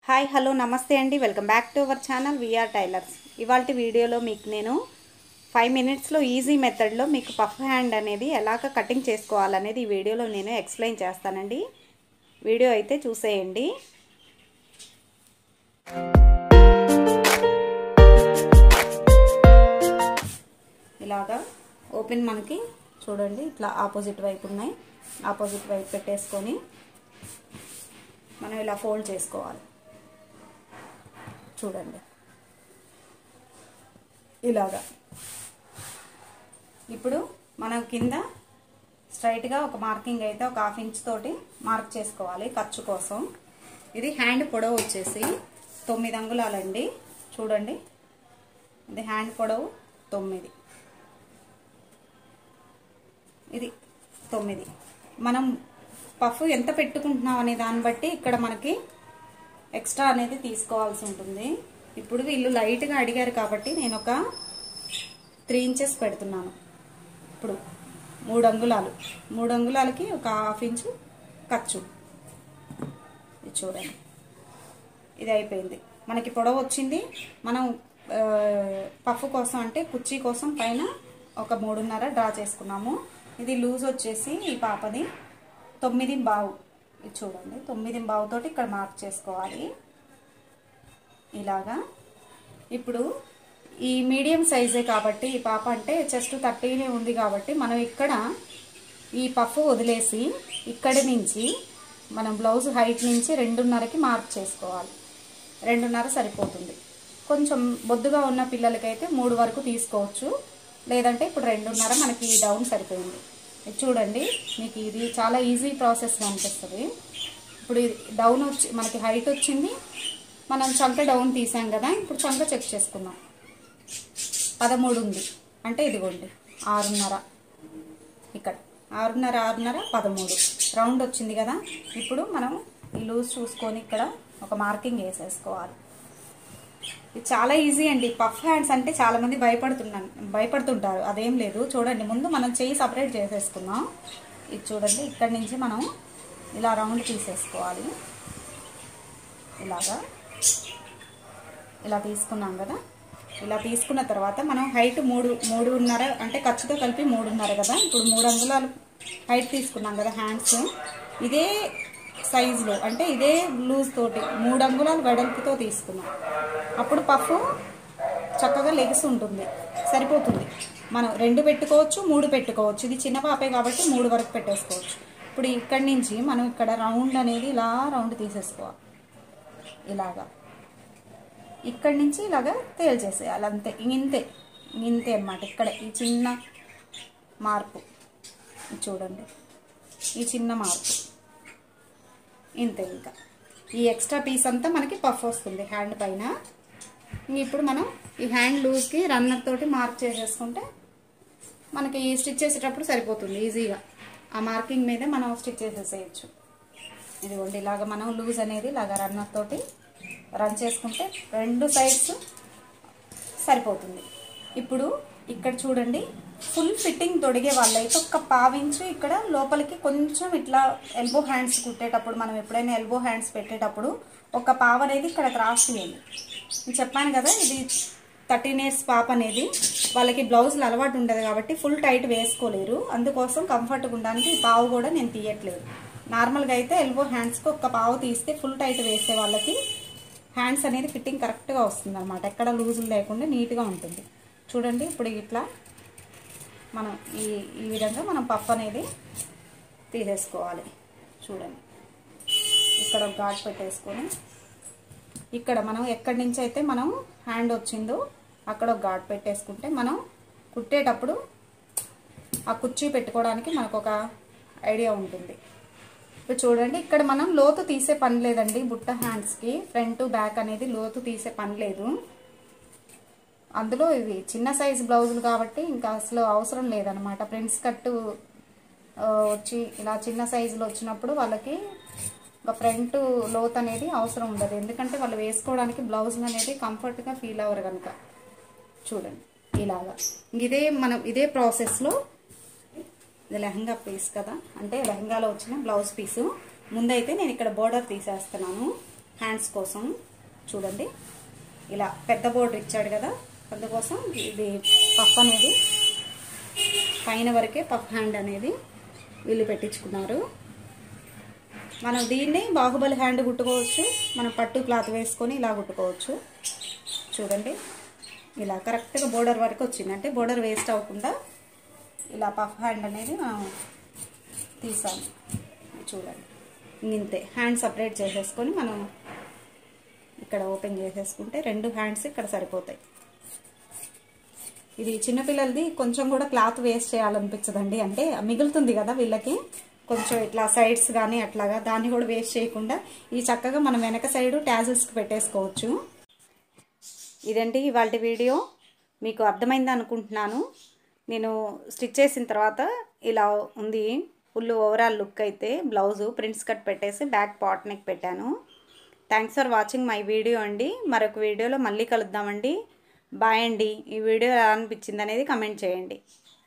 hi hello నమస్తే అండి welcome back to our channel VR tailors ఇవాళ వీడియోలో మీకు నేను ఫైవ్ మినిట్స్లో ఈజీ మెథడ్లో మీకు పఫ్ హ్యాండ్ అనేది ఎలాగ కటింగ్ చేసుకోవాలనేది ఈ వీడియోలో నేను ఎక్స్ప్లెయిన్ చేస్తానండి వీడియో అయితే చూసేయండి ఇలాగా ఓపెన్ మనకి చూడండి ఇట్లా ఆపోజిట్ వైపు ఉన్నాయి ఆపోజిట్ వైపు పెట్టేసుకొని మనం ఇలా ఫోల్డ్ చేసుకోవాలి చూడండి ఇలాగా ఇప్పుడు మనం కింద స్ట్రైట్గా ఒక మార్కింగ్ అయితే ఒక హాఫ్ ఇంచ్ తోటి మార్క్ చేసుకోవాలి ఖర్చు కోసం ఇది హ్యాండ్ పొడవు వచ్చేసి తొమ్మిది అంగుళాలండి చూడండి ఇది హ్యాండ్ పొడవు తొమ్మిది ఇది తొమ్మిది మనం పఫ్ ఎంత పెట్టుకుంటున్నాం అనే దాన్ని బట్టి ఇక్కడ మనకి ఎక్స్ట్రా అనేది తీసుకోవాల్సి ఉంటుంది ఇప్పుడు వీళ్ళు లైట్గా అడిగారు కాబట్టి నేను ఒక త్రీ ఇంచెస్ పెడుతున్నాను ఇప్పుడు మూడు అంగుళాలు మూడు అంగుళాలకి ఒక హాఫ్ ఇంచు ఖర్చు ఇది చూడండి ఇది అయిపోయింది మనకి పొడవు వచ్చింది మనం పఫ్ కోసం అంటే కుర్చీ కోసం పైన ఒక మూడున్నర డ్రా చేసుకున్నాము ఇది లూజ్ వచ్చేసి ఈ పాపది తొమ్మిది బావు ఇది చూడండి తొమ్మిది బావుతోటి ఇక్కడ మార్క్ చేసుకోవాలి ఇలాగా ఇప్పుడు ఈ మీడియం సైజే కాబట్టి ఈ పాప అంటే చెస్ట్ థర్టీనే ఉంది కాబట్టి మనం ఇక్కడ ఈ పఫ్ వదిలేసి ఇక్కడి నుంచి మనం బ్లౌజ్ హైట్ నుంచి రెండున్నరకి మార్క్ చేసుకోవాలి రెండున్నర సరిపోతుంది కొంచెం బొద్దుగా ఉన్న పిల్లలకైతే మూడు వరకు తీసుకోవచ్చు లేదంటే ఇప్పుడు రెండున్నర మనకి డౌన్ సరిపోయింది చూడండి మీకు ఇది చాలా ఈజీ ప్రాసెస్గా అనిపిస్తుంది ఇప్పుడు డౌన్ వచ్చి మనకి హైట్ వచ్చింది మనం చంక డౌన్ తీసాం కదా ఇప్పుడు చంక చెక్ చేసుకుందాం పదమూడు ఉంది అంటే ఇదిగోండి ఆరున్నర ఇక్కడ ఆరున్నర ఆరున్నర పదమూడు రౌండ్ వచ్చింది కదా ఇప్పుడు మనం ఈ లూజ్ చూసుకొని ఇక్కడ ఒక మార్కింగ్ వేసేసుకోవాలి ఇది చాలా ఈజీ అండి పఫ్ హ్యాండ్స్ అంటే చాలా మంది భయపడుతున్నాను భయపడుతుంటారు అదేం లేదు చూడండి ముందు మనం చెయ్యి సపరేట్ చేసేసుకుందాం ఇది చూడండి ఇక్కడి నుంచి మనం ఇలా రౌండ్ తీసేసుకోవాలి ఇలాగా ఇలా తీసుకున్నాం కదా ఇలా తీసుకున్న తర్వాత మనం హైట్ మూడు మూడున్నర అంటే ఖర్చుతో కలిపి మూడున్నర కదా ఇప్పుడు మూడు అంగుళాలు హైట్ తీసుకున్నాం కదా హ్యాండ్స్ ఇదే సైజులో అంటే ఇదే లూజ్ తోటి మూడు అంగుళాలు వెడల్పుతో తీసుకున్నాం అప్పుడు పఫ్ చక్కగా లెగ్స్ ఉంటుంది సరిపోతుంది మనం రెండు పెట్టుకోవచ్చు మూడు పెట్టుకోవచ్చు ఇది చిన్న పాపే కాబట్టి మూడు వరకు పెట్టేసుకోవచ్చు ఇప్పుడు ఇక్కడి నుంచి మనం ఇక్కడ రౌండ్ అనేది ఇలా రౌండ్ తీసేసుకోవాలి ఇలాగా ఇక్కడి నుంచి ఇలాగా తేల్చేసేయాలి అంతే ఇంతే ఇంతే అన్నమాట ఇక్కడ ఈ చిన్న మార్పు చూడండి ఈ చిన్న మార్పు ఇంతే ఇంకా ఈ ఎక్స్ట్రా పీస్ అంతా మనకి పఫ్ వస్తుంది హ్యాండ్ పైన ఇప్పుడు మనం ఈ హ్యాండ్ లూజ్కి రన్నర్ తోటి మార్క్ చేసేసుకుంటే మనకి ఈ స్టిచ్ చేసేటప్పుడు సరిపోతుంది ఈజీగా ఆ మార్కింగ్ మీదే మనం స్టిచ్ చేసేసేయచ్చు ఇదిగోండి ఇలాగ మనం లూజ్ అనేది ఇలాగ రన్నర్ తోటి రన్ చేసుకుంటే రెండు సైడ్స్ సరిపోతుంది ఇప్పుడు ఇక్కడ చూడండి ఫుల్ ఫిట్టింగ్ తొడిగే వాళ్ళైతే ఒక్క పావించు ఇక్కడ లోపలికి కొంచెం ఇట్లా ఎల్బో హ్యాండ్స్ కుట్టేటప్పుడు మనం ఎప్పుడైనా ఎల్బో హ్యాండ్స్ పెట్టేటప్పుడు ఒక పావ అనేది ఇక్కడ క్రాస్ చేయండి చెప్పాను కదా ఇది థర్టీన్ ఇయర్స్ పాప అనేది వాళ్ళకి బ్లౌజులు అలవాటు ఉండదు కాబట్టి ఫుల్ టైట్ వేసుకోలేరు అందుకోసం కంఫర్ట్గా ఉండడానికి ఈ పావు కూడా నేను తీయట్లేదు నార్మల్గా అయితే ఎల్బో హ్యాండ్స్కి ఒక్క పావు తీస్తే ఫుల్ టైట్ వేసే వాళ్ళకి హ్యాండ్స్ అనేది ఫిట్టింగ్ కరెక్ట్గా వస్తుంది అనమాట ఎక్కడ లూజులు లేకుండా నీట్గా ఉంటుంది చూడండి ఇప్పుడు ఇట్లా మనం ఈ ఈ విధంగా మనం పప్పు అనేది తీసేసుకోవాలి చూడండి ఇక్కడ ఒక ఘాట్ పెట్టేసుకొని ఇక్కడ మనం ఎక్కడి నుంచి అయితే మనం హ్యాండ్ వచ్చిందో అక్కడ ఒక ఘాట్ పెట్టేసుకుంటే మనం కుట్టేటప్పుడు ఆ కుర్చీ పెట్టుకోవడానికి మనకు ఒక ఐడియా ఉంటుంది ఇప్పుడు చూడండి ఇక్కడ మనం లోతు తీసే పని లేదండి బుట్ట హ్యాండ్స్కి ఫ్రంట్ బ్యాక్ అనేది లోతు తీసే పని లేదు అందులో ఇవి చిన్న సైజ్ బ్లౌజులు కాబట్టి ఇంకా అసలు అవసరం లేదనమాట ప్రింట్స్ కట్టు వచ్చి ఇలా చిన్న సైజులో వచ్చినప్పుడు వాళ్ళకి ఒక ఫ్రంట్ లోత్ అనేది అవసరం ఉండదు ఎందుకంటే వాళ్ళు వేసుకోవడానికి బ్లౌజ్ అనేది కంఫర్ట్గా ఫీల్ అవ్వరు కనుక చూడండి ఇలాగా ఇదే మనం ఇదే ప్రాసెస్లో ఇది లెహంగా పీస్ కదా అంటే లెహంగాలో వచ్చిన బ్లౌజ్ పీసు ముందైతే నేను ఇక్కడ బోర్డర్ తీసేస్తున్నాను హ్యాండ్స్ కోసం చూడండి ఇలా పెద్ద బోర్డర్ ఇచ్చాడు కదా అందుకోసం ఇది పఫ్ అనేది పైన వరకే పఫ్ హ్యాండ్ అనేది వీళ్ళు పెట్టించుకున్నారు మనం దీన్ని బాహుబలి హ్యాండ్ కుట్టుకోవచ్చు మనం పట్టు క్లాత్ వేసుకొని ఇలా కుట్టుకోవచ్చు చూడండి ఇలా కరెక్ట్గా బోర్డర్ వరకు వచ్చింది అంటే బోర్డర్ వేస్ట్ అవ్వకుండా ఇలా పఫ్ హ్యాండ్ అనేది మనం తీసాము చూడండి ఇంతే హ్యాండ్ సపరేట్ చేసేసుకొని మనం ఇక్కడ ఓపెన్ చేసేసుకుంటే రెండు హ్యాండ్స్ ఇక్కడ సరిపోతాయి ఇది చిన్నపిల్లలది కొంచెం కూడా క్లాత్ వేస్ట్ చేయాలనిపించదండి అంటే మిగులుతుంది కదా వీళ్ళకి కొంచెం ఇట్లా సైడ్స్ కానీ అట్లాగా దాన్ని కూడా వేస్ట్ చేయకుండా ఈ చక్కగా మనం వెనక సైడ్ ట్యాజిల్స్కి పెట్టేసుకోవచ్చు ఇదండి ఇవాళ వీడియో మీకు అర్థమైంది అనుకుంటున్నాను నేను స్టిచ్ చేసిన తర్వాత ఇలా ఉంది ఫుల్ ఓవరాల్ లుక్ అయితే బ్లౌజు ప్రింట్స్ కట్ పెట్టేసి బ్యాక్ పాట్ నెక్ పెట్టాను thanks for watching my video అండి మరొక వీడియోలో మళ్ళీ కలుద్దామండి బాయ్ అండి ఈ వీడియో ఎలా అనిపించింది అనేది కమెంట్ చేయండి